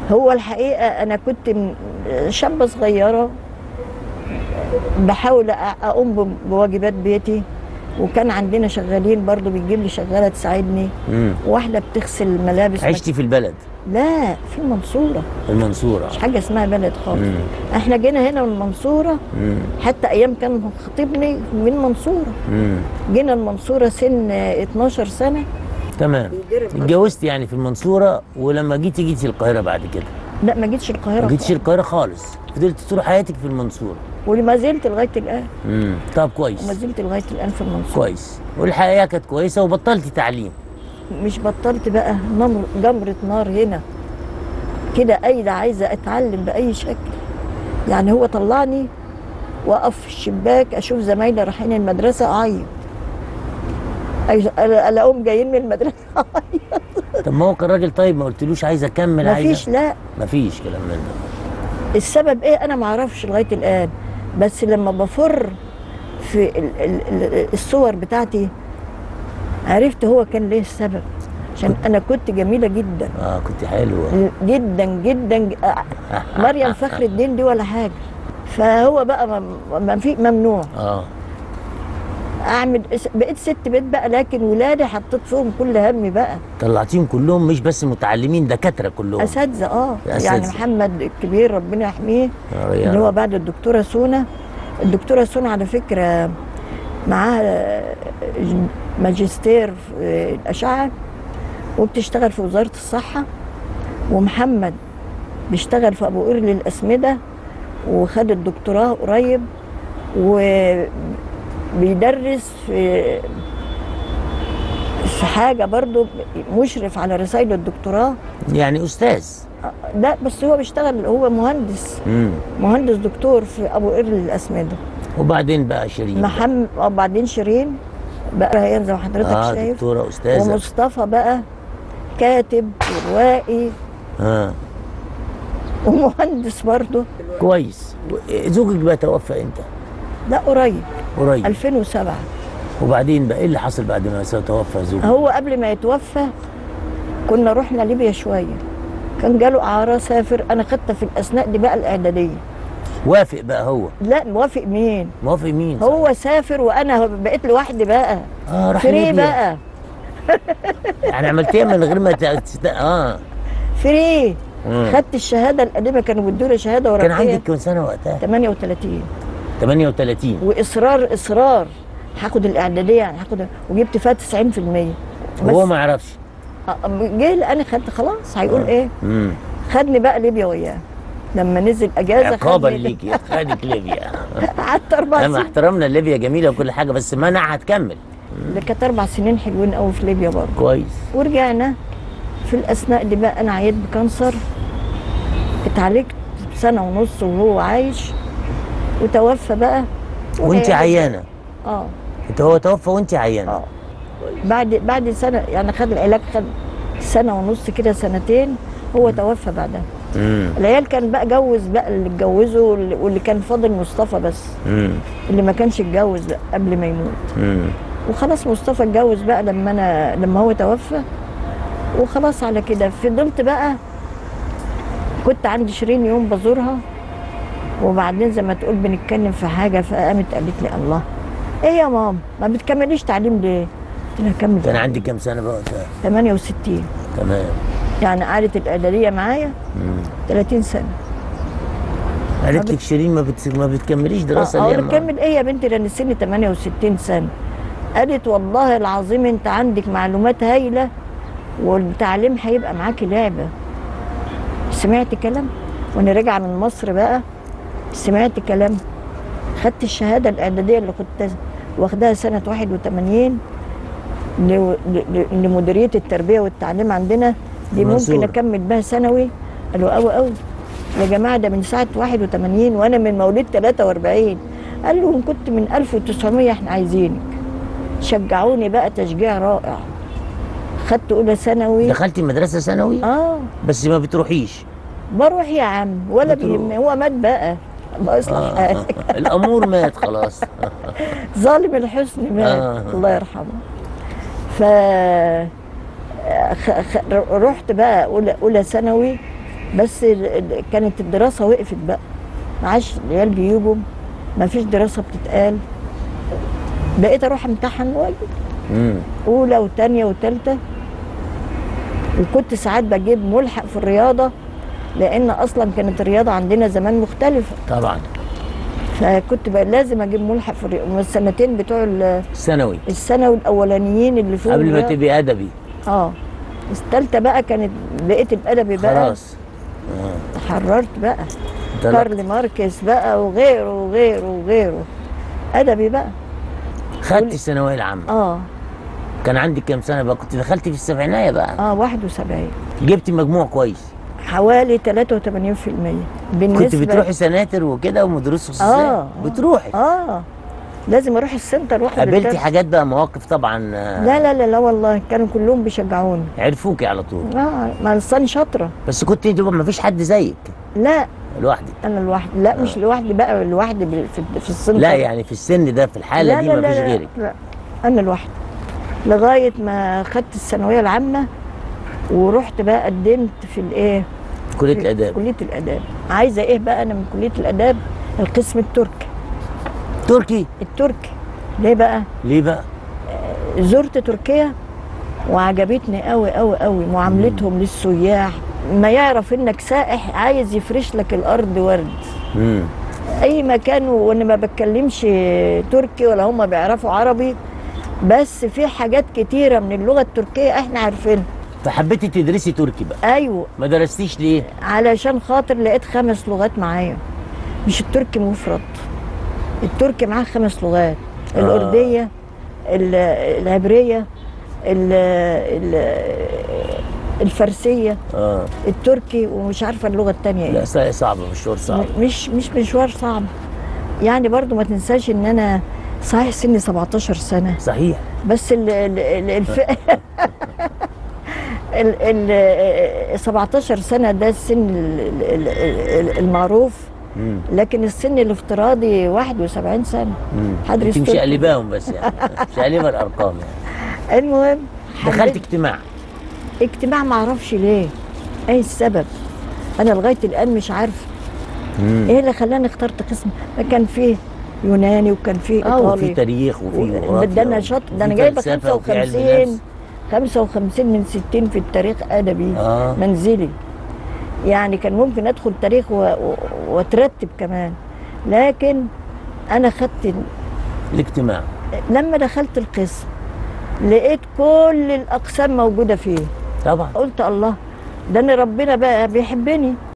هو الحقيقه انا كنت م- شابه صغيره بحاول أ- اقوم ب- بواجبات بيتي وكان عندنا شغالين برضو بيجيب لي شغاله تساعدني مم. واحده بتغسل ملابس عشتي في البلد لا في المنصوره في المنصوره مش حاجه اسمها بلد خالص مم. احنا جينا هنا من المنصوره مم. حتى ايام كان خطيبني من المنصوره مم. جينا المنصوره سن 12 سنه تمام بيدير الخط. اتجوزت يعني في المنصوره ولما جيتي جيتي القاهره بعد كده لا ما جيتش القاهره ما جيتيش خالص. القاهره خالص فضلت طول حياتك في المنصوره وما زلت لغايه الان امم طب وما كويس زلت لغايه الان في المنصوره كويس والحياه كانت كويسه وبطلتي تعليم مش بطلت بقى نمر جمرة نار هنا كده قايلة عايزة أتعلم بأي شكل يعني هو طلعني وأقف في الشباك أشوف زمايلي رايحين المدرسة أعيط أي- ألاقيهم جايين من المدرسة أعيط طب ما هو كان راجل طيب ما قلتلوش عايز اكمل عايزه مفيش لا مفيش كلام من ده السبب إيه أنا معرفش لغاية الآن بس لما بفر في ال- ال- ال- الصور بتاعتي عرفت هو كان ليه السبب عشان أنا كنت جميلة جدا اه كنت حلوه جدا جدا ج- مريم فخر الدين دي ولا حاجه فهو بقى مم- ما في ممنوع اه اعمل اس- بقيت ست بيت بقى لكن ولادي حطيت فيهم كل همي بقى طلعتيهم كلهم مش بس متعلمين دكاتره كلهم اساتذه اه أساتذة. يعني محمد الكبير ربنا يحميه آه، يا اللي هو رب. بعد الدكتوره سونا الدكتوره سونا على فكره معاها ماجستير في الاشعه وبتشتغل في وزاره الصحه ومحمد بيشتغل في ابو قير للاسمده وخد الدكتوراه قريب وبيدرس في في حاجه برضو مشرف على رسائل الدكتوراه يعني استاذ لا بس هو بيشتغل هو مهندس امم مهندس دكتور في ابو قير للاسمده وبعدين بقى شيرين محمد وبعدين شيرين بقى هي زي ما حضرتك اه شايف دكتوره استاذه ومصطفى بقى كاتب وروائي اه ومهندس برضه كويس و- زوجك بقى توفى امتى؟ لا قريب قريب 2007 وبعدين بقى ايه اللي حصل بعد ما توفى زوجك؟ هو قبل ما يتوفى كنا رحنا ليبيا شويه كان جاله اعاره سافر انا خدت في الاثناء دي بقى الاعداديه وافق بقى هو لا موافق مين موافق مين؟ هو سافر وانا بقيت لوحدي بقى اه راح فري ليبيا. بقى يعني عملتيها من غير ما ت... تست- اه فري مم. خدت الشهاده القديمه كانوا بيدوا لي شهاده ورقيه كان عندك كم سنه وقتها؟ 38 38 واصرار اصرار هاخد الاعداديه يعني هاخد وجبت فيها 90% وهو بس ما يعرفش آه، جه انا خدت خلاص هيقول آه. ايه امم خدني بقى ليبيا وياه لما نزل اجازه عقابا خدني- ليكي خدك ليبيا قعدت اربع اما سنين احترامنا ليبيا جميله وكل حاجه بس منع هتكمل اللي كانت اربع سنين حلوين قوي في ليبيا برضه كويس ورجعنا في الاثناء دي بقى انا عيت بكانسر اتعالجت سنه ونص وهو عايش وتوفى بقى وانت وهي- عيانه اه انت هو توفى وانت عيانه اه بعد بعد سنه يعني خد العلاج خد سنه ونص كده سنتين هو توفى بعدها امم العيال كان بقى جوز بقى اللي اتجوزوا واللي- واللي كان فاضل مصطفى بس امم اللي ما كانش اتجوز قبل ما يموت امم وخلاص مصطفى اتجوز بقى لما انا لما هو توفى وخلاص على كده فضلت بقى كنت عندي 20 يوم بزورها وبعدين زي ما تقول بنتكلم في حاجه فقامت قالت لي الله ايه يا ماما ما بتكمليش تعليم ليه؟ قلت لها كمل كان عندك كام سنه بقى وقتها 68 تمام يعني قعدت الاعداديه معايا امم 30 سنه قالت لك شيرين ما بت... ما بتكمليش دراسه ليه يا اقول ماما؟ كمل ايه يا بنتي ده انا سني 68 سنه قالت والله العظيم انت عندك معلومات هايله والتعليم هيبقى معاكي لعبه سمعت كلام وانا راجعه من مصر بقى سمعت كلام خدت الشهاده الاعداديه اللي كنت واخداها سنه 81 ل- ل- لمديريه التربيه والتعليم عندنا دي منصور. ممكن اكمل بها ثانوي قالوا قوي قوي يا جماعه ده من ساعه 81 وانا من مواليد 43 قال له ان كنت من 1900 احنا عايزينك شجعوني بقى تشجيع رائع خدت اولى ثانوي دخلتي مدرسه ثانوي اه بس ما بتروحيش بروح يا عم ولا بتروح. بيهم هو مات بقى الله يصلح آه. حاله الامور مات خلاص ظالم الحسن مات آه. الله يرحمه ف خ... خ... رحت بقى اولى اولى ثانوي بس ال- ال- كانت الدراسه وقفت بقى ما عادش العيال بيجوا ما فيش دراسه بتتقال بقيت اروح امتحن واجي امم اولى وثانيه وثالثه وكنت ساعات بجيب ملحق في الرياضه لان اصلا كانت الرياضه عندنا زمان مختلفه طبعا فكنت بقى لازم اجيب ملحق في الرياضه السنتين بتوع ال- ثانوي الثانوي الاولانيين اللي فيهم قبل ما رياضة. تبقي ادبي اه الثالثه بقى كانت بقيت الادبي بقى خلاص حررت بقى انطلقت. كارل ماركس بقى وغيره وغيره وغيره ادبي بقى خدت الثانويه العامه اه كان عندك كام سنه بقى كنت دخلتي في السبعينيه بقى اه 71 جبتي مجموع كويس حوالي 83% بالنسبه كنت بتروحي سناتر وكده ومدرسه خصوصيه آه. بتروحي اه لازم اروح السنتر واخد قابلتي الدرس. حاجات بقى مواقف طبعا آه، لا لا لا لا والله كانوا كلهم بيشجعوني عرفوكي على طول اه ما لساني شاطره بس كنت انت ما فيش حد زيك لا لوحدك انا لوحدي لا مش لوحدي بقى لوحدي بال- في, في السنتر لا يعني في السن ده في الحاله لا دي لا ما لا فيش لا غيرك لا انا لوحدي لغايه ما خدت الثانويه العامه ورحت بقى قدمت في الايه في كليه في الاداب كليه الاداب عايزه ايه بقى انا من كليه الاداب القسم التركي تركي التركي ليه بقى ليه بقى زرت تركيا وعجبتني قوي قوي قوي معاملتهم للسياح ما يعرف انك سائح عايز يفرش لك الارض ورد امم اي مكان وانا ما بتكلمش تركي ولا هم بيعرفوا عربي بس في حاجات كتيره من اللغه التركيه احنا عارفينها فحبيتي تدرسي تركي بقى ايوه ما درستيش ليه علشان خاطر لقيت خمس لغات معايا مش التركي مفرد التركي معاه خمس لغات آه. الأردية ال- العبرية ال- ال- الفارسية اه التركي ومش عارفة اللغة التانية لا ايه صع- صعبه مشوار صعب م- مش مش مشوار صعب يعني برضو ما تنساش ان انا صحيح سني 17 سنة صحيح بس ال ال ال الف... ال ال 17 سنة ده السن ال- ال- ال- المعروف امم لكن السن الافتراضي 71 سنة هدرس انت تركي. مشقلباهم بس يعني مشقلبه الارقام يعني المهم دخلت حبيت اجتماع اجتماع ما اعرفش ليه ايه السبب انا لغايه الان مش عارفه امم ايه اللي خلاني اخترت قسم ما كان فيه يوناني وكان فيه اه وفي ايطالي تاريخ وفي و- جغرافيا ده انا شاطر ده انا وفي جايبه فلسفة وفي علم 55 نفس. 55 من 60 في التاريخ ادبي اه منزلي يعني كان ممكن ادخل تاريخ و- و- واترتب كمان لكن انا خدت الاجتماع لما دخلت القسم لقيت كل الاقسام موجوده فيه طبعا قلت الله ده انا ربنا بقى بيحبني